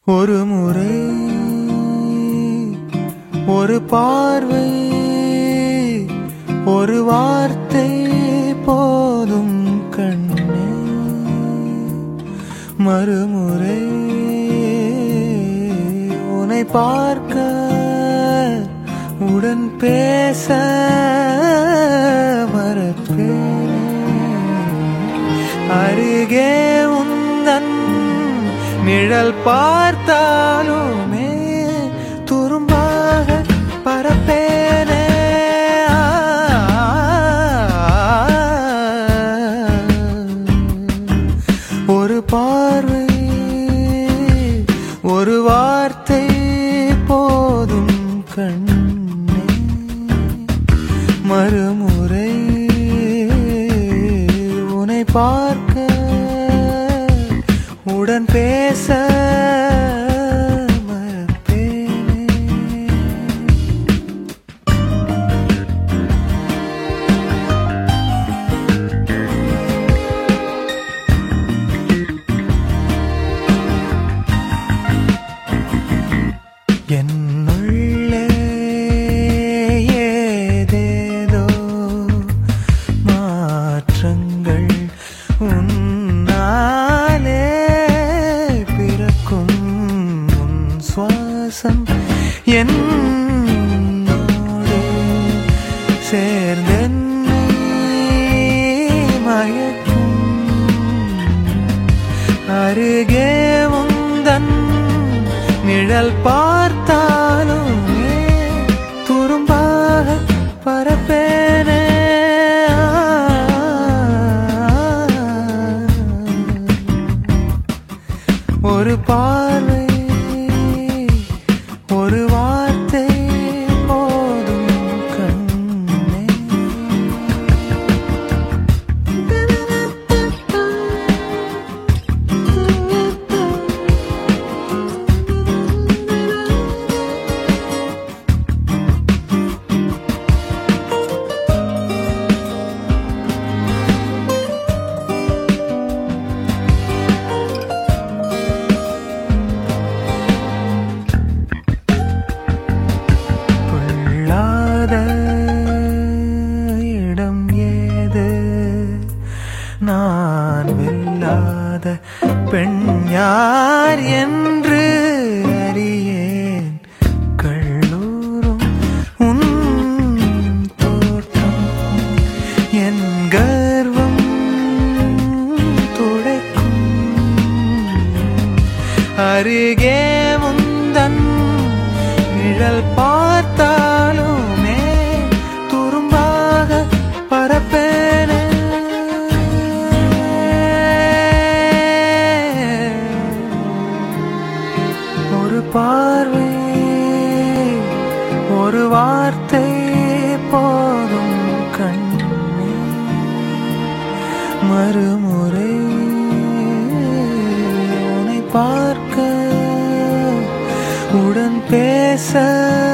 ஒரு முறை ஒரு பார்வை ஒரு வார்த்தை போதும் கண்ணே மறுமுறை உன்னை பார்க்க உடன் பேச மறப்பேன் அருகே உந்தன் நிழல் பார்த்தாலுமே துரும்பாக பரப்பேனே ஒரு பார்வை ஒரு வார்த்தை போதும் கண்ணே மறுமுறை உன்னை பார்க்க உடன் பேச மறப்பேனே என்னுள்ளே ஏதேதோ மாற்றங்கள் உன்னாலே பிறக்கும் உன் சுவாசம் என்னோடு சேர்ந்தென்னை மயக்கும் அருகே உந்தன் நிழல் பார்த்தாலுமே துரும்பாக பரப்பேனே ஒரு பார்வை ஒரு வார்த்தை போதும் கண்ணே கொள்ளாத இடம் ஏது நான் வெல்லாத பெண் யார் என்று அறியேன் கள்ளூரும் உன் தோற்றம் என் கர்வம் துடைக்கும் அருகே முந்தன் நிழல் பார்த்தாலுமே துரும்பாக பரப்பேனே ஒரு பார்வை ஒரு வார்த்தை போதும் கண்ணே மறுமுறை உன்னை பார்க்க உடன் பேச